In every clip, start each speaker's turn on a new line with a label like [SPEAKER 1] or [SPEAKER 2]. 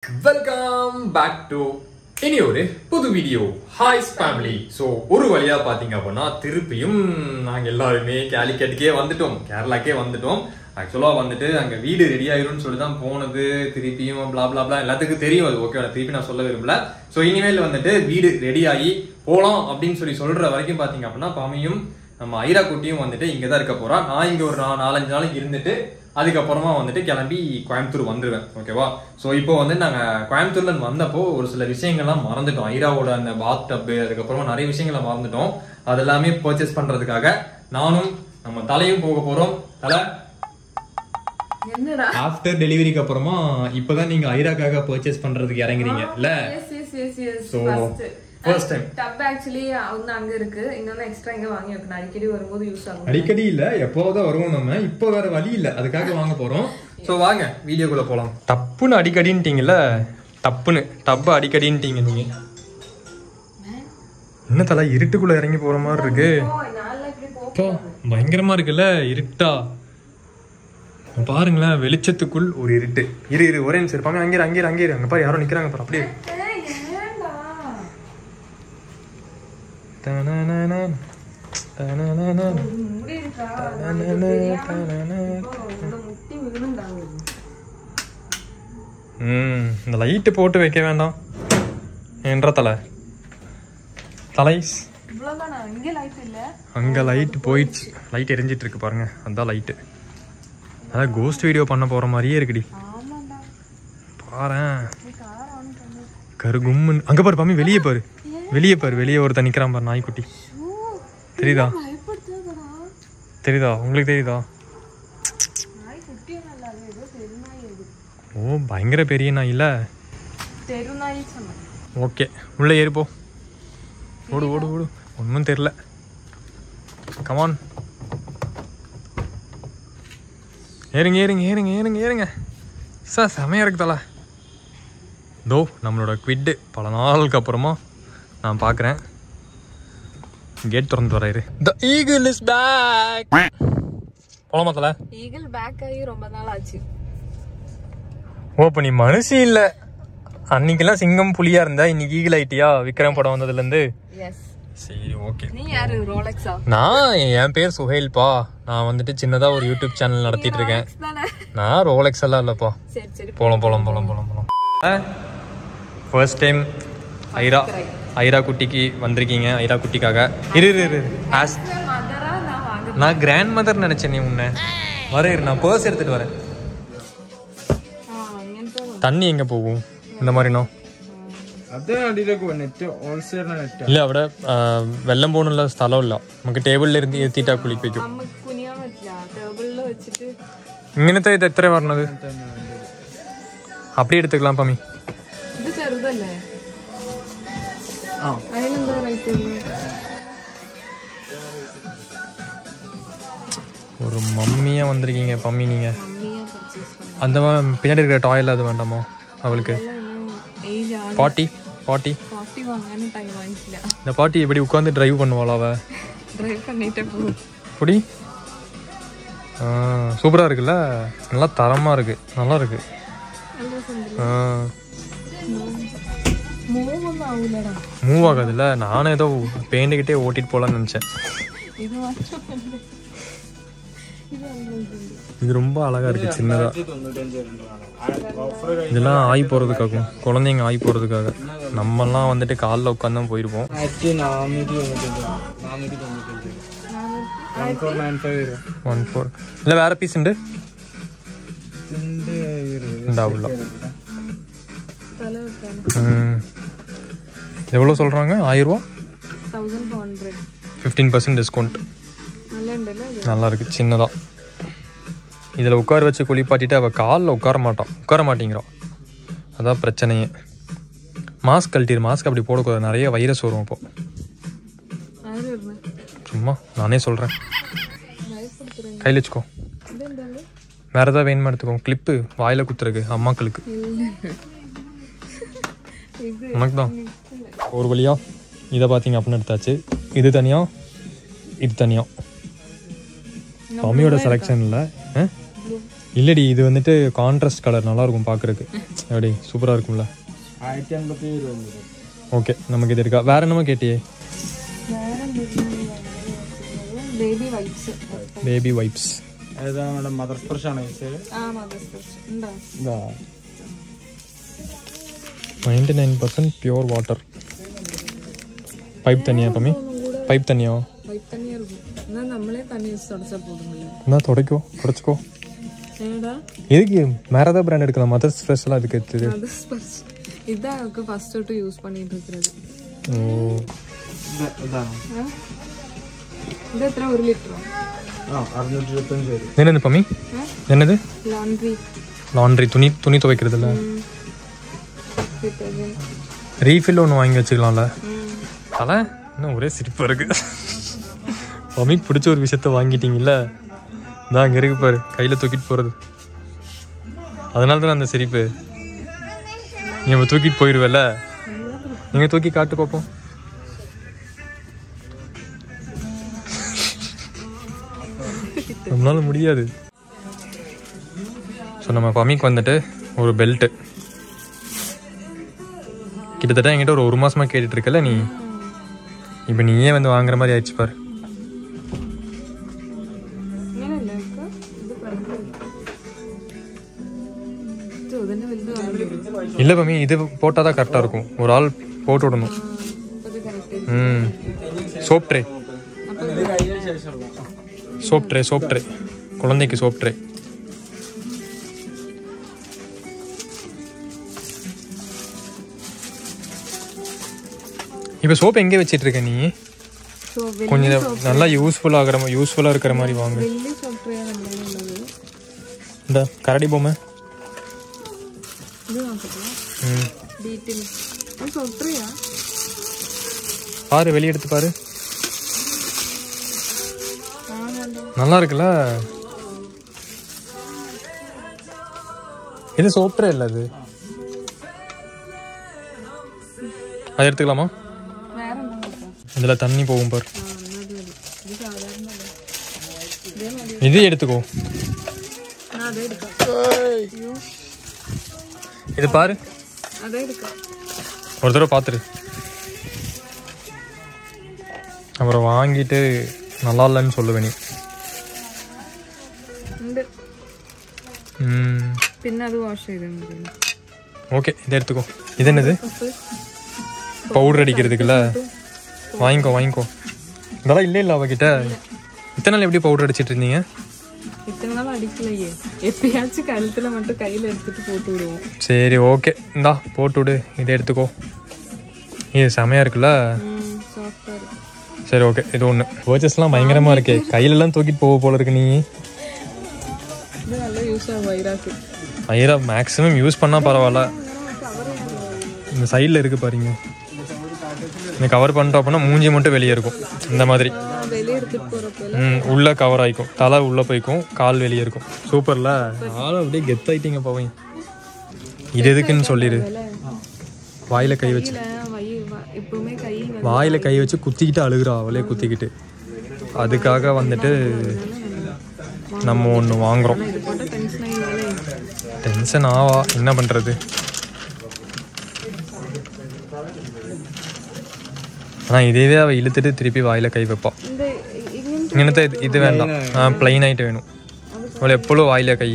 [SPEAKER 1] Welcome back to இனி ஒரு புது வீடியோ ஹாய்ஸ் ஃபேமிலி ஸோ ஒரு வழியா பாத்தீங்க அப்படின்னா திருப்பியும் நாங்க எல்லாருமே கேலிக்கட்டுக்கே வந்துட்டோம் கேரளாக்கே வந்துட்டோம் ஆக்சுவலா வந்துட்டு அங்க வீடு ரெடி ஆயிரும்னு சொல்லி தான் போனது திருப்பியும் blah blah blah எல்லாத்துக்கும் தெரியும் அது ஓகே திருப்பி நான் சொல்ல விரும்பல ஸோ இனிமேல் வந்துட்டு வீடு ரெடி ஆகி போலாம் அப்படின்னு சொல்லி சொல்ற வரைக்கும் பாத்தீங்க அப்படின்னா பாமியும் நம்ம ஐரா குட்டியும் வந்துட்டு இங்க தான் இருக்க போறா நான் இங்க ஒரு நா- நாலஞ்சு நாளைக்கு இருந்துட்டு அதுக்கப்புறமா வந்துட்டு கிளம்பி கோயம்புத்தூர் வந்துருவேன் ஓகேவா ஸோ இப்போ வந்து நாங்கள் கோயம்புத்தூர்ல இருந்து வந்தப்போ ஒரு சில விஷயங்கள்லாம் மறந்துட்டோம் ஐராவோட அந்த பாத் டப்பு அதுக்கப்புறமா நிறைய விஷயங்களை மறந்துட்டோம் அது எல்லாமே பர்ச்சேஸ் பண்றதுக்காக நானும் நம்ம தலையும் போக போறோம் தலை
[SPEAKER 2] என்னடா
[SPEAKER 1] ஆஃப்டர் டெலிவரிக்கு அப்புறமா இப்போதான் நீங்க ஐராக்காக பர்ச்சேஸ் பண்றதுக்கு இறங்குறீங்க இல்ல
[SPEAKER 2] yes yes yes yes
[SPEAKER 1] So, first time.
[SPEAKER 2] Tub actually ஒன்னு அங்க இருக்கு இன்னொன்னு எக்ஸ்ட்ரா இங்க வாங்கி வைக்கணும் அடிக்கடி வரும்போது யூஸ் ஆகும்
[SPEAKER 1] அடிக்கடி இல்ல எப்போதான் வருவோம் நம்ம இப்போ வேற வழி இல்ல அதுக்காக வாங்க போறோம் சோ வாங்க வீடியோக்குள்ள போலாம் டப்புன்னு அடிக்கடின்ட்டீங்கல்ல டப்புன்னு டப்பு அடிக்கடின்ட்டீங்க நீங்க என்ன தலை இருட்டுக்குள்ள இறங்கி போற மாதிரி இருக்கு
[SPEAKER 2] ஓ நாள்ல இப்படி போ
[SPEAKER 1] அப்பா பயங்கரமா இருக்குல்ல இருட்டா பாருங்களேன் வெளிச்சத்துக்குள் ஒரு இருட்டு இரு இரு ஒரே நிமிஷம் இருப்பாங்க அங்கே இரு, அங்கே இரு, அங்கே இரு. அங்க பாரு யாரோ நிக்கிறாங்க பாரு அப்படியே
[SPEAKER 2] ஏய், ஏன்டா
[SPEAKER 1] தனனனன், தனனனன்,
[SPEAKER 2] முடி இருக்கா
[SPEAKER 1] தனனனன், தனனனன்.
[SPEAKER 2] உன்னோட முட்டி விழுந்தா
[SPEAKER 1] ம் இந்த லைட்டு போட்டு வைக்க வேண்டாம் என்ற தலை தலை
[SPEAKER 2] இவ்வளவுதானா இங்க லைட் இல்ல
[SPEAKER 1] அங்கே லைட் போயிடுச்சு லைட் எரிஞ்சிட்டு இருக்கு பாருங்க அதான் லைட்டு அதான் கோஸ்ட் வீடியோ பண்ண போற மாதிரியே இருக்குடி
[SPEAKER 2] ஆமாண்டா
[SPEAKER 1] பாரேன்
[SPEAKER 2] நீ கார் ஆன் பண்ணு
[SPEAKER 1] கருகும்னு அங்க பாரு பாமி வெளியே பாரு வெளியே பாரு வெளியே ஒருத்தன் நிக்கிறான் பாரு நாய்க்குட்டி தெரியுதா
[SPEAKER 2] பயப்படுத்தாதடா
[SPEAKER 1] தெரியுதா உங்களுக்கு தெரியுதா
[SPEAKER 2] நாய் குட்டியும் நல்லா இல்ல ஏதோ தெருநாய் இது
[SPEAKER 1] ஓ பயங்கர பெரிய நாய் இல்ல
[SPEAKER 2] தெருநாய் சொன்னேன்
[SPEAKER 1] ஓகே உள்ள ஏறிப்போ ஓடு ஓடு ஓடு ஒன்றும் தெரில கமான் ஏறுங்க ஏறுங்க ஏறுங்க ஏறுங்க ஏறுங்க சார் செமையா இருக்கு தல தோ நம்மளோட குவிட்டு பல நாளுக்கு அப்புறமா நான் பார்க்குறேன் கேட் திறந்து வராரு த ஈகிள் இஸ் பேக் போலாமா தல
[SPEAKER 2] ஈகிள் பேக் ஆகி ரொம்ப நாள் ஆச்சு
[SPEAKER 1] ஓ இப்போ நீ மனுஷி இல்லை அன்னைக்கெல்லாம் சிங்கம் புலியா இருந்தா இன்னைக்கு ஈகிள் ஆயிட்டியா விக்ரம் படம் வந்ததுலேருந்து
[SPEAKER 2] எஸ்
[SPEAKER 1] சரி ஓகே
[SPEAKER 2] நீ யாரு ரோலெக்ஸா
[SPEAKER 1] நான் என் பேர் சுஹேல்பா நான் வந்துட்டு சின்னதா ஒரு யூடியூப் சேனல் நடத்திட்டு இருக்கேன்
[SPEAKER 2] தானே
[SPEAKER 1] நான் ரோலெக்ஸ் எல்லாம் இல்லப்பா
[SPEAKER 2] சரி சரி
[SPEAKER 1] போலாம் போலாம் போலாம் போலாம் போலாம் ஃபர்ஸ்ட் டைம் ஐரா ஐரா குட்டிக்கு வந்திருக்கீங்க ஐரா குட்டிக்காக இரு இரு இரு ஆஸ்
[SPEAKER 2] மதரா நான் வாங்க
[SPEAKER 1] நான் கிராண்ட் மதர் நினைச்சேன் நீ உன்னை வரேன் இரு, நான் பர்ஸ் எடுத்துட்டு வரேன்
[SPEAKER 2] അങ്ങനത്തെ
[SPEAKER 1] தண்ணி எங்க போகும் இந்த மாதிரினா
[SPEAKER 3] അത് അടിയിലേക്ക് നെറ്റ് ഹോൾസെയിലിന് നെറ്റ്
[SPEAKER 1] ഇല്ല അവിടെ ആ, വെള്ളം പോകണുള്ള സ്ഥലമില്ല നമുക്ക് ടേബിളിൽ ഇരുന്ന് ഇരുത്തിയിട്ടാ കുളിപ്പിക്കും
[SPEAKER 2] നമുക്ക് കുനിയാൻ പറ്റില്ല ടേബിളിൽ വെച്ചിട്ട്
[SPEAKER 1] ഇങ്ങനത്തെ ഇത് എത്ര പറഞ്ഞത് அப்படி எடுத்துக்கலாம் பமி
[SPEAKER 2] ഇത് ചെറുതല്ലേ അതിനെന്താ റേറ്റ്
[SPEAKER 1] ஒரு மம்மியா வந்திருக்கீங்க பம்மி நீங்க
[SPEAKER 2] മമ്മിയെ പർച്ചേസ് பண்ண
[SPEAKER 1] அந்த மா- பின்னாடி இருக்கிற டாயில் அது வேண்டாமோ அவளுக்கு
[SPEAKER 2] ഏജ് ആണ്
[SPEAKER 1] பாட்டி பாட்டி
[SPEAKER 2] കോഫി വാങ്ങാനും ടൈം വാങ്ങിച്ചില്ല
[SPEAKER 1] இந்த பாட்டி எப்படி உட்காந்து டிரைவ் பண்ணுவாளா அவ
[SPEAKER 2] ഡ്രൈവ് பண்ணிட்டே പോകും
[SPEAKER 1] எப்படி சூப்பராக இருக்குல்ல நல்லா தரமாக இருக்கு நல்லா இருக்கு
[SPEAKER 2] നല്ല രസമുണ്ട്
[SPEAKER 1] ஆ,
[SPEAKER 2] മൂവൊന്നും ആവൂലടാ
[SPEAKER 1] மூவ் ஆகாதுல்ல நானும் ஏதோ பேண்டுக்கிட்டே ஓட்டிட்டு போகலான்னு நினச்சேன்
[SPEAKER 2] ഇത് മാത്രമല്ല ഇത് നല്ല
[SPEAKER 1] இது ரொம்ப அழகா இருக்கு சின்னதா
[SPEAKER 3] തൊണ്ണൂറ്റഞ്ച് രണ്ടാണ് ഓഫർ
[SPEAKER 1] இதெல்லாம் ஆகி போகிறதுக்காகும் குழந்தைங்க ஆகி போகிறதுக்காக நம்மலாம் வந்துட்டு காலில் உட்காந்து தான் போயிருப்போம்
[SPEAKER 3] ആയിരത്തി നാനൂറ്റി തൊണ്ണൂറ്റഞ്ച് നാനൂറ്റി തൊണ്ണൂറ്റഞ്ച് വൺ ഫോർ നയൻ ഫൈവ് വരും
[SPEAKER 1] ஒன் ஃபோர் இல்லை வேற பீஸ் உண்டு
[SPEAKER 3] ഇതിന്റെ
[SPEAKER 1] இந்த உள்ள
[SPEAKER 2] തല വെക്കാനും
[SPEAKER 1] ம். எவ்வளோ சொல்கிறாங்க ஆயிரரூவா
[SPEAKER 2] thousand four hundred
[SPEAKER 1] fifteen percent discount
[SPEAKER 2] നല്ല ഉണ്ടല്ലേ ഇത്
[SPEAKER 1] நல்லா இருக்கு சின்னதாக இதில் உட்கார வச்சு குளிப்பாட்டிட்டு அவள் காலில் உட்கார மாட்டான் உட்கார மாட்டேங்கிறான் அதான் பிரச்சனையே மாஸ்க் கழட்டிடு மாஸ்க் அப்படி போடக்கூடாது நிறைய வைரஸ் வரும் அப்போ
[SPEAKER 2] ആര് വരുന്നു
[SPEAKER 1] சும்மா நானே சொல்கிறேன்
[SPEAKER 2] ഭയപ്പെടുത്തുறேன்
[SPEAKER 1] கையில் வச்சுக்கோ
[SPEAKER 2] ഇതെന്താണ്
[SPEAKER 1] வேற ஏதாவது வேணுமா எடுத்துக்கோ கிளிப்பு வாயில குத்துருக்கு அம்மாக்களுக்கு
[SPEAKER 2] ഇത്
[SPEAKER 1] உனக்கு தான் ஒரு வழியா இதை பார்த்தீங்க அப்படின்னு எடுத்தாச்சு இது தனியா இது தனியா மம்மியோட செலெக்ஷன் இல்லை இல்லடி இது வந்துட்டு கான்ட்ராஸ்ட் கலர் நல்லா இருக்கும் பார்க்கறதுக்கு எப்படி சூப்பராக இருக்கும்ல
[SPEAKER 3] ആയിരത്തി അൻപത്തി ഏഴ് രൂപ വരും
[SPEAKER 1] ஓகே நமக்கு இது இருக்கா வேற என்னமோ கேட்டியே
[SPEAKER 2] ബേബി വൈപ്സ്
[SPEAKER 1] பேபி வைப்ஸ்
[SPEAKER 3] ഏതാ നമ്മുടെ മദർ സ്പർശ് ആണ് ചോദിച്ചത്
[SPEAKER 2] ആ മദർ സ്പർശ് ഉണ്ടോ
[SPEAKER 3] ഇതാ
[SPEAKER 1] ninety nine percent pure water pipe தண்ணியா பம்மி பைப் தண்ணியா
[SPEAKER 2] വൈപ്പ് തന്നെ இருக்கும் എന്നാൽ നമ്മളെ തന്നെ യൂസ് തുടച്ചാ പോകുന്നില്ല
[SPEAKER 1] என்ன துடைக்கோ துடைச்சிக்கோ
[SPEAKER 2] ഏടാ
[SPEAKER 1] எதுக்கு வேற ஏதாவது பிராண்ட் எடுக்கலாம் மதர்ஸ் ஃப்ரெஷ் எல்லாம் அதுக்கு எடுத்தது
[SPEAKER 2] മദർ സ്പർശ് ഇതാ അവർക്ക് ഫസ്റ്റ് തൊട്ട് യൂസ് பண்ணிட்டு இருக்கிறது
[SPEAKER 1] ஓ
[SPEAKER 3] ഇത് ഇതാണ്
[SPEAKER 2] ആ? ഇത് എത്ര ഒരു ലിറ്ററോ
[SPEAKER 3] ആ അറുന്നൂറ്റി ഇരുപത്തഞ്ച് വരും
[SPEAKER 1] என்னது பம்மி என்னது
[SPEAKER 2] ലോണ്ട്രി
[SPEAKER 1] லாண்ட்ரி துணி துணி துவைக்கிறதுல
[SPEAKER 2] ഡിറ്റർജന്റ്
[SPEAKER 1] ரீஃபில் ஒன்று வாங்கி வச்சுக்கலாம்ல தலை இன்னும் ஒரே சிரிப்பாக இருக்கு மம்மிக்கு பிடிச்ச ஒரு விஷயத்த வாங்கிட்டீங்கல்ல இதான் அங்கே இருக்கு பாரு கையில் தூக்கிட்டு போகிறது அதனால தான் அந்த சிரிப்பு நீ நம்ம தூக்கிட்டு போயிடுவேல நீங்கள் தூக்கி காட்டு பார்ப்போம் நம்மளால முடியாது ஸோ நம்ம பம்மிக்கு வந்துட்டு ஒரு பெல்ட்டு கிட்டத்தட்ட என்கிட்ட ஒரு ஒரு மாசமா கேட்டுட்டு இருக்கல நீ இப்போ நீயே வந்து வாங்குற மாதிரி ஆயிடுச்சு பாரு
[SPEAKER 2] ഇങ്ങനെയല്ലേ ഒക്കെ? ഇത് front ല്. ഇത് ഇതിന്റെ വലുത് കാണുന്നില്ല.
[SPEAKER 1] இல்லை பம்மி இது போட்டால் தான் கரெக்டாக இருக்கும் ஒரு ஆள் போட்டு விடணும்
[SPEAKER 2] അപ്പൊ ഇത് correct.
[SPEAKER 1] ம் சோப் ட்ரே
[SPEAKER 3] ഇത് കഴിഞ്ഞ ശേഷമുള്ള
[SPEAKER 1] சோப் ட்ரே சோப் ட்ரே குழந்தைக்கு சோப் ட்ரே இப்போ சோப் எங்கே வச்சிட்டு இருக்க நீ
[SPEAKER 2] So, വലിയ
[SPEAKER 1] கொஞ்சம் நல்லா யூஸ்ஃபுல் ஆகிற மாதிரி யூஸ்ஃபுல்லாக இருக்கிற மாதிரி வாங்க
[SPEAKER 2] വലിയ software ആണ് നമ്മുടെ ഉള്ളത്.
[SPEAKER 1] இந்த கரடி பொம்மை
[SPEAKER 2] ഇത് നോക്കട്ടെ.
[SPEAKER 1] ம்
[SPEAKER 2] Detail. അത് software ആ?
[SPEAKER 1] பாரு வெளியே எடுத்து பாரு
[SPEAKER 2] ആ, കണ്ടോ.
[SPEAKER 1] நல்லா இருக்குல்ல இது சோப்ட்ரே இல்லை அது அது எடுத்துக்கலாமா
[SPEAKER 2] വേറെ ഒന്നും നോക്കാം.
[SPEAKER 1] இதில் தண்ணி போகும் பாரு
[SPEAKER 2] ആ, എന്നാ അത് മതി. ഇത് സാധാരണ അല്ലേ? ഇതേ മതി.
[SPEAKER 1] இது எடுத்துக்கோ
[SPEAKER 2] എന്നാ അതേ എടുക്കാം. അയ്യോ,
[SPEAKER 1] இது பாரு
[SPEAKER 2] അതേ എടുക്കാം.
[SPEAKER 1] ஒரு தடவை பார்த்துரு அப்புறம் வாங்கிட்டு நல்லா இல்லைன்னு சொல்லுவேன் நீ
[SPEAKER 2] ഉണ്ട്.
[SPEAKER 1] ம்
[SPEAKER 2] പിന്നെ അത് വാഷ് ചെയ്താൽ മതി
[SPEAKER 1] ஓகே இதை எடுத்துக்கோ இது என்னது
[SPEAKER 2] അപ്പൊ
[SPEAKER 1] பவுடர் அடிக்கிறதுக்குல்ல வாங்கிக்கோ வாங்கிக்கோ இதெல்லாம் இல்லை இல்லை அவகிட்ட இத்தனை நாள் எப்படி பவுடர் அடிச்சிட்டு இருந்தீங்க
[SPEAKER 2] இத்தனை நாள் அடிக்கலையே எப்பயாச்சும் கழுத்துல மட்டும் கையில எடுத்துட்டு போட்டு விடுவோம்
[SPEAKER 1] சரி ஓகே இந்தா போட்டு விடு இதை எடுத்துக்கோ இது செமையா இருக்குல்ல
[SPEAKER 2] சாஃப்டா இருக்கு
[SPEAKER 1] சரி ஓகே இது ஒன்று பர்ச்சஸ்லாம் பயங்கரமாக இருக்கே கையிலலாம் தூக்கிட்டு போக போல இருக்கு நீ
[SPEAKER 2] இது நல்ல யூஸ் ஆகும் வயிறாக்கு
[SPEAKER 1] ஐயரா மேக்ஸிமம் யூஸ் பண்ணால் பரவாயில்ல இந்த சைடில் இருக்கு பாருங்க இந்த கவர் பண்ணிட்டோம் அப்படின்னா மூஞ்சி மட்டும் வெளியே இருக்கும் இந்த மாதிரி
[SPEAKER 2] வெளியே எடுத்துட்டு போறப்ப
[SPEAKER 1] ம் உள்ளே கவர் ஆகிக்கும் தலை உள்ளே போய்க்கும் கால் வெளியே இருக்கும் சூப்பர்ல ஆளும் அப்படியே கெத் ஆயிட்டீங்க போவீங்க இது எதுக்குன்னு சொல்லிடு வாயில கை வச்சு
[SPEAKER 2] வை வ- எப்பவுமே கை வந்து
[SPEAKER 1] வாயில கை வச்சு குத்திக்கிட்டு அழுகுறா அவளே குத்திக்கிட்டு அதுக்காக வந்துட்டு நம்ம ஒன்று வாங்குறோம்
[SPEAKER 2] இது போட்டா டென்ஷன் ஆகிடுவாளே
[SPEAKER 1] டென்ஷன் ஆவா என்ன பண்றது ஆனால் இதேவே அவள் இழுத்துட்டு திருப்பி வாயில கை வைப்பா
[SPEAKER 2] இந்த இங்க
[SPEAKER 1] இங்கனത്തെ இது- இது வேண்டாம் ஆ பிளைன் ஆகிட்டு வேணும் அவளை எப்பொழுதும் வாயில கை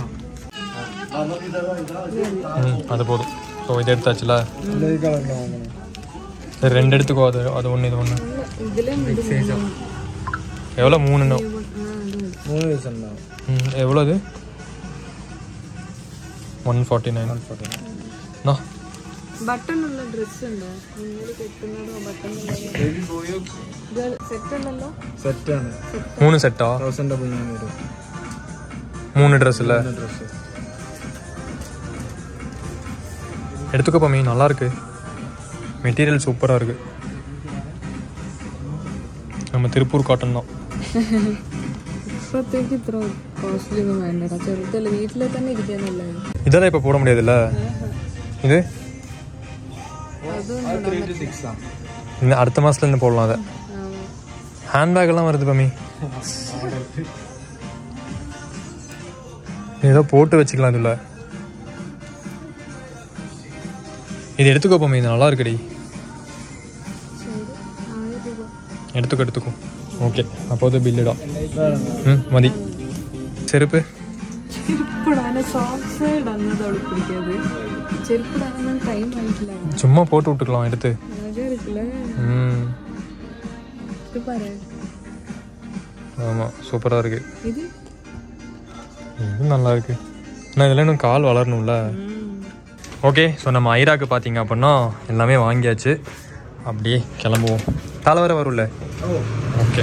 [SPEAKER 1] ம் அது போதும் ஸோ இது எடுத்தாச்சுல
[SPEAKER 3] இந்த കളറിൽ വാങ്ങണം
[SPEAKER 1] சரி ரெண்டு எடுத்துக்கோ அது அது ஒன்று இது ஒன்று
[SPEAKER 2] ഇതിലെ
[SPEAKER 1] எவ்வளோ மூணுன்னு
[SPEAKER 3] മൂന്ന് ദിവസം ഉണ്ടാവും
[SPEAKER 1] ம் எவ்வளோ அது ஒன் ஃபார்ட்டி நைன் அண்ணா
[SPEAKER 2] ബട്ടൺ ഉള്ള ഡ്രസ് ഉണ്ടോ നിങ്ങൾ കെട്ടുന്നതോ ബട്ടൺ ഇത് സെറ്റ് ഉണ്ടല്ലോ
[SPEAKER 3] സെറ്റാണ്
[SPEAKER 1] மூணு செட்டா
[SPEAKER 3] തൗസൻഡ് ഡബിൾ നയൻ വരും
[SPEAKER 1] மூணு ட்ரெஸ் இல்லை
[SPEAKER 3] ഡ്രസ്സ്
[SPEAKER 1] எடுத்துக்கோ பம்மி நல்லா இருக்கு மெட்டீரியல் சூப்பராக இருக்கு நம்ம திருப்பூர் காட்டன் தான்
[SPEAKER 2] ഇപ്പത്തേക്ക് ഇത്ര കോസ്റ്റ്ലി ഒന്നും വേണ്ടടാ ചെറുതല്ല വീട്ടിലെ തന്നെ ഇരിക്കാനല്ലേ
[SPEAKER 1] இதெல்லாம் இப்போ போட முடியாதுல்ல இது
[SPEAKER 2] അതും
[SPEAKER 3] ത്രീ ടു സിക്സ് ആണ്
[SPEAKER 1] இந்த அடுத்த மாதத்துலேருந்து போடலாம் அதை ஹேண்ட்பேக் எல்லாம் வருது பம்மி ஏதோ போட்டு வச்சுக்கலாம் இதுல இது எடுத்துக்கோ போமே இது நல்லா இருக்குடி
[SPEAKER 2] சரி ஆயிரம் ரூபாய்
[SPEAKER 1] எடுத்துக்கோ எடுத்துக்கோ ஓகே அப்போது பில்லுடா ம் மதி செருப்பு
[SPEAKER 2] ചെരുപ്പിടാന് സോക്സ് ഇടുന്നത് അവള് പിടിക്കാത് ചെരുപ്പിടാനൊന്നും ടൈം ആയിട്ടില്ല
[SPEAKER 1] சும்மா போட்டு விட்டுக்கலாம் எடுத்து
[SPEAKER 2] അഴകാ இருக்குல்ல
[SPEAKER 1] ம்
[SPEAKER 2] இது பாரு
[SPEAKER 1] ஆமாம் சூப்பராக இருக்கு
[SPEAKER 2] இது
[SPEAKER 1] இது நல்லா இருக்கு ஆனால் இதில் இன்னும் கால் வளரணும்ல ஓகே ஸோ நம்ம ஐராக்கு பார்த்தீங்க அப்படின்னா எல்லாமே வாங்கியாச்சு அப்படியே கிளம்புவோம் தலை வர வரும்ல ஓகே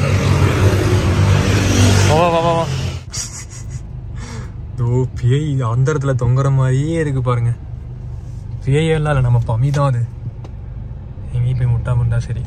[SPEAKER 1] வா வா வா வா ஓ பேய் அந்த இடத்துல தொங்குற மாதிரியே இருக்கு பாருங்க பேய் எல்லாம் இல்லை நம்ம பமி தான் அது எங்கேயும் போய் முட்டா முட்டா சரி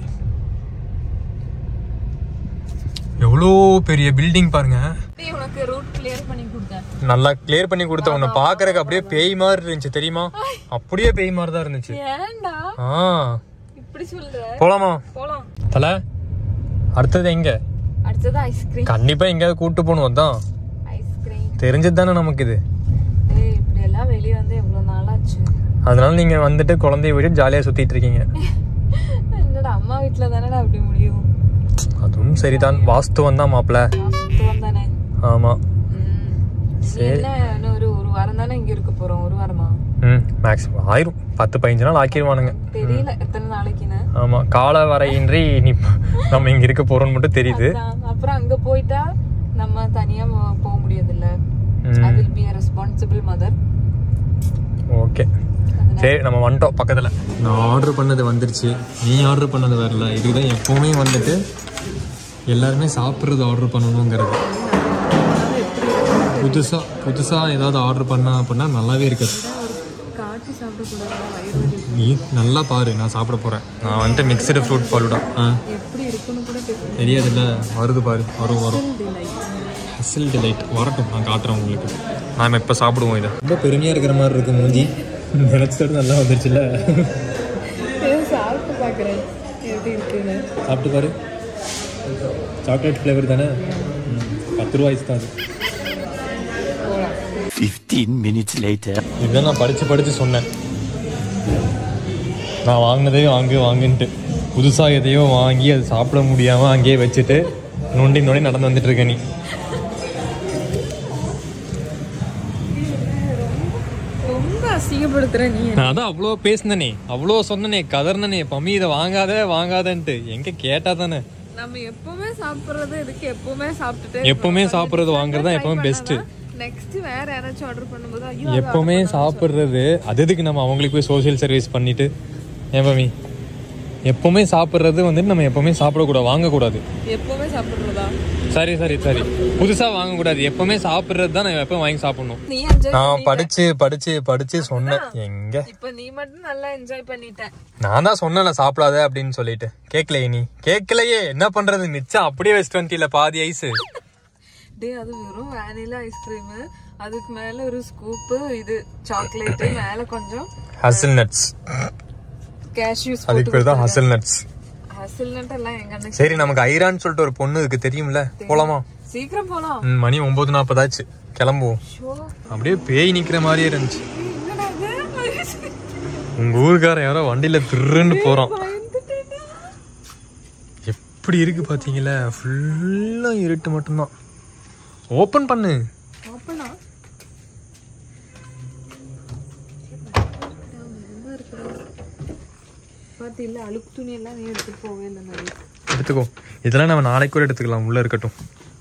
[SPEAKER 1] எவ்வளோ பெரிய பில்டிங் பாருங்க
[SPEAKER 2] உனக்கு ரூட் கிளியர் பண்ணி கொடுத்தேன்
[SPEAKER 1] நல்லா கிளியர் பண்ணி கொடுத்த உன்னை பாக்குறதுக்கு அப்படியே பேய் மாதிரி இருந்துச்சு தெரியுமா அப்படியே பேய் மாதிரி தான் இருந்துச்சு
[SPEAKER 2] ஏன்டா
[SPEAKER 1] ஆ
[SPEAKER 2] இப்படி சொல்ற
[SPEAKER 1] போலாமா
[SPEAKER 2] போலாம்
[SPEAKER 1] தல அடுத்தது எங்க
[SPEAKER 2] அடுத்தது ஐஸ்கிரீம்
[SPEAKER 1] கண்டிப்பா எங்கேயாவது கூட்டு போகணும் தான்
[SPEAKER 2] ஐஸ்கிரீம்
[SPEAKER 1] தெரிஞ்சது தானே நமக்கு இது
[SPEAKER 2] ஏய் இப்படி எல்லாம் வெளியே வந்து எவ்வளவு நாளாச்சு
[SPEAKER 1] அதனால நீங்க வந்துட்டு குழந்தைய விட்டு ஜாலியா சுத்திட்டு இருக்கீங்க
[SPEAKER 2] என்னடா அம்மா வீட்டுல தானடா அப்படி முடியும்
[SPEAKER 1] அதுவும் சரிதான் வாஸ்துவம் தான் மாப்பிள
[SPEAKER 2] சுத்தம் தானே
[SPEAKER 1] ஆமா
[SPEAKER 2] ம். நீ என்ன இன்னும் ஒரு ஒரு வாரம் தானே இங்க இருக்க போறோம் ஒரு வாரமா
[SPEAKER 1] ம் மேக்ஸிமம் ஆயிரும் பத்து பதினஞ்சு நாள் ஆக்கிடுவானுங்க
[SPEAKER 2] தெரியல எத்தனை நாளைக்குன்னு
[SPEAKER 1] ஆமா கால வரையின்றி நீ நம்ம இங்க இருக்க போறோம்னு மட்டும் தெரியுது
[SPEAKER 2] அதான். அப்புறம் அங்க போயிட்டா நம்ம தனியா போ- போக முடியாதுல்ல
[SPEAKER 1] ம்.
[SPEAKER 2] I will be a responsible mother
[SPEAKER 1] okay சரி நம்ம வந்துட்டோம் பக்கத்தில் நான் ஆர்டர் பண்ணது வந்துருச்சு நீ ஆர்டர் பண்ணது வரல இதுதான் எப்போவுமே வந்துட்டு எல்லாருமே சாப்பிட்றது ஆர்டர் பண்ணணுங்கிறது புதுசாக புதுசாக ஏதாவது ஆர்டர் பண்ணா அப்படின்னா நல்லாவே இருக்காது
[SPEAKER 2] காட்டி சாப்பிடக்கூடாது வயிறு வலி.
[SPEAKER 1] நீ நல்லா பாரு நான் சாப்பிட போகிறேன் நான் வந்துட்டு மிக்சடு ஃப்ரூட் ஃபாலுடா ஆ
[SPEAKER 2] எப்படி இருக்குன்னு கூட தெரியும்
[SPEAKER 1] தெரியாதுல்ல வருது பாரு வரும் வரும்
[SPEAKER 2] Delight.
[SPEAKER 1] ஹசில் டிலைட் வரட்டும் நான் காட்டுறேன் உங்களுக்கு நாம் இப்போ சாப்பிடுவோம் இதை ரொம்ப பெருமையாக இருக்கிற மாதிரி இருக்கு மூஞ்சி நினச்சது நல்லா வந்துருச்சுல்ல
[SPEAKER 2] ஏய், சாப்பிட்டு பாக்குறேன் எப்படி இருக்குன்னு
[SPEAKER 1] சாப்பிட்டு பாரு சாக்லேட் ஃப்ளேவர் தானே ம், பத்து ரூபாய்ஸ் தான் அது
[SPEAKER 4] 15 minutes later.
[SPEAKER 1] இதுதான் நான் படித்து படித்து சொன்னேன் நான் வாங்கினதே வாங்கு வாங்குன்ட்டு புதுசாக எதையோ வாங்கி அது சாப்பிட முடியாமல் அங்கேயே வச்சுட்டு நொண்டி நொண்டி நடந்து வந்துட்டு இருக்க நீ
[SPEAKER 2] ரொம்ப அசிங்கப்படுத்துற நீ
[SPEAKER 1] நான் அதான் அவ்வளோ பேசினனே அவ்வளோ சொன்னனே கதர்னனே பம்மி இதை வாங்காத வாங்காதன்ட்டு எங்கே கேட்டா தானே
[SPEAKER 2] நம்ம எப்பவுமே சாப்பிடுறது இதுக்கு எப்பவுமே சாப்பிட்டுட்டு
[SPEAKER 1] எப்பவுமே சாப்பிட்றது வாங்குறது தான் எப்பவுமே பெஸ்ட்டு
[SPEAKER 2] நெக்ஸ்ட் வேற யாராச்சும் ஆர்டர் பண்ணும்போது ஐயோ
[SPEAKER 1] எப்பவுமே சாப்பிட்றது அது எதுக்கு நம்ம அவங்களுக்கு போய் சோஷியல் சர்வீஸ் பண்ணிட்டு ஏன் பம்மி எப்பவுமே சாப்பிட்றது வந்துட்டு நம்ம எப்பவுமே சாப்பிடக்கூடாது வாங்கக்கூடாது
[SPEAKER 2] எப்பவுமே சாப்பிடுறதா
[SPEAKER 1] சரி சரி சரி புதுசா வாங்கக்கூடாது எப்பவுமே சாப்பிட்றது தான் நான் எப்பவும் வாங்கி சாப்பிடணும்
[SPEAKER 2] நீ என்ஜாய்
[SPEAKER 1] நான் படிச்சு படிச்சு படிச்சு சொன்னேன் எங்க
[SPEAKER 2] இப்ப நீ மட்டும் நல்லா என்ஜாய் பண்ணிட்ட
[SPEAKER 1] நான் தான் சொன்னேன்ல சாப்பிடாத அப்படின்னு சொல்லிட்டு கேட்கலையே நீ கேட்கலையே என்ன பண்றது மிச்சம் அப்படியே வச்சுட்டு வந்துட்டீல பாதி ஐஸ்
[SPEAKER 2] டேய் அது வெறும் வேனிலா ஐஸ்கிரீம் அதுக்கு மேல ஒரு ஸ்கூப் இது சாக்லேட் மேல கொஞ்சம்
[SPEAKER 1] ஹசல் நட்ஸ்
[SPEAKER 2] கேஷ்யூஸ்
[SPEAKER 1] அதுக்கு பேர் தான் ஹசல் நட்ஸ்
[SPEAKER 2] ஹசில்னட் எல்லாம் எங்க அண்ணன்
[SPEAKER 1] சரி நமக்கு ஐரான்னு சொல்லிட்டு ஒரு பொண்ணு இருக்கு தெரியும்ல போலாமா
[SPEAKER 2] சீக்கிரம் போலாம்
[SPEAKER 1] ம், மணி ஒன்பது நாற்பதாச்சு கிளம்புவோம்
[SPEAKER 2] ஷோ
[SPEAKER 1] அப்படியே பேய் நிக்கிற மாதிரியே இருந்துச்சு
[SPEAKER 2] என்னடா இது
[SPEAKER 1] உங்க ஊருக்காரன் யாரோ வண்டியில திருன்னு போறான்
[SPEAKER 2] பயந்துட்டேன்டா.
[SPEAKER 1] எப்படி இருக்கு பாத்தீங்களா ஃபுல்லா இருட்டு மட்டும்தான் ஓபன் பண்ணு
[SPEAKER 2] ஓப்பனா பாத்தியில்ல அழுக்கு துணி எல்லாம் நீ எடுத்துட்டு போவே இல்லை மாதிரி
[SPEAKER 1] எடுத்துக்கோ இதெல்லாம் நம்ம நாளைக்கு கூட எடுத்துக்கலாம் உள்ள இருக்கட்டும்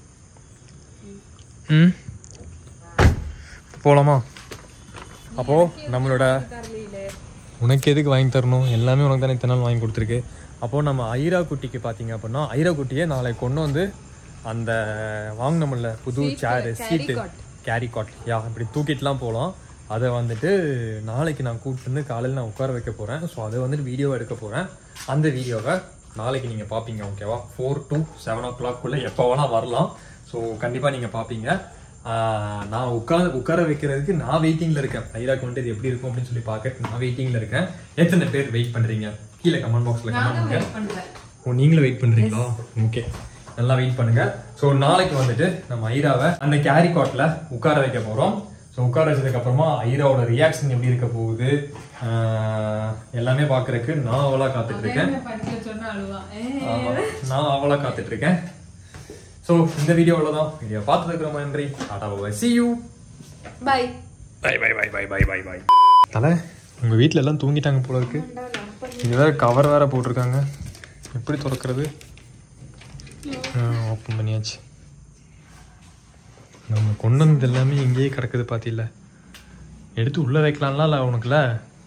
[SPEAKER 1] ம் போலாமா அப்போ நம்மளோட உனக்கு எதுக்கு வாங்கி தரணும் எல்லாமே உனக்கு தானே இத்தனை நாள் வாங்கி கொடுத்துருக்கு அப்போ நம்ம ஐரா குட்டிக்கு பார்த்தீங்க அப்படின்னா ஐரா குட்டியை நாளைக்கு கொண்டு வந்து அந்த வாங்கினோம்ல புது சேரு சீட்டு கேரி காட் யா இப்படி தூக்கிட்டுலாம் போகலாம் அதை வந்துட்டு நாளைக்கு நான் கூப்பிட்டு வந்து காலையில் நான் உட்கார வைக்க போகிறேன் ஸோ அதை வந்துட்டு வீடியோ எடுக்க போகிறேன் அந்த வீடியோவை நாளைக்கு நீங்கள் பார்ப்பீங்க ஓகேவா ஃபோர் டு செவன் ஓ கிளாக்குள்ளே எப்போ வேணால் வரலாம் ஸோ கண்டிப்பாக நீங்கள் பார்ப்பீங்க ஆஹ் நான் உட்கார உட்கார வைக்கிறதுக்கு நான் வெயிட்டிங்கில் இருக்கேன் ஐராக்கு வந்துட்டு இது எப்படி இருக்கும் அப்படின்னு சொல்லி பார்க்க நான் வெயிட்டிங்கில் இருக்கேன் எத்தனை பேர் வெயிட் பண்ணுறீங்க கீழே கமெண்ட் பாக்ஸில் கமெண்ட் பண்ணுங்க ஓ நீங்களும் வெயிட் பண்றீங்களா ஓகே நல்லா வெயிட் பண்ணுங்க ஸோ நாளைக்கு வந்துட்டு நம்ம ஐராவை அந்த கேரி காட்ல உட்கார வைக்க போறோம் ஸோ ஸோ உட்கார வச்சதுக்கு அப்புறமா ஐராவோட ரியாக்ஷன் எப்படி இருக்க போகுது ஆஹ் எல்லாமே பார்க்கறதுக்கு நான் அவளா காத்துட்டு இருக்கேன்
[SPEAKER 2] படிக்க சொன்னா அழுவா
[SPEAKER 1] ஆமா, நான் அவளா காத்துட்டு இருக்கேன் ஸோ இந்த வீடியோவில் தான் வீடியோ பார்த்ததுக்கு ரொம்ப நன்றி டாடா bye see you
[SPEAKER 2] bye
[SPEAKER 1] bye bye bye bye bye bye bye தலை உங்கள் வீட்டில் எல்லாம் தூங்கிட்டாங்க போல இருக்கு இது வேற கவர் வேற போட்டிருக்காங்க எப்படி திறக்கிறது ஓப்பன் பண்ணியாச்சு நம்ம கொண்டு வந்தது எல்லாமே இங்கேயே கிடக்குது பார்த்தில எடுத்து உள்ளே வைக்கலாம்லாம் இல்லை உனக்குல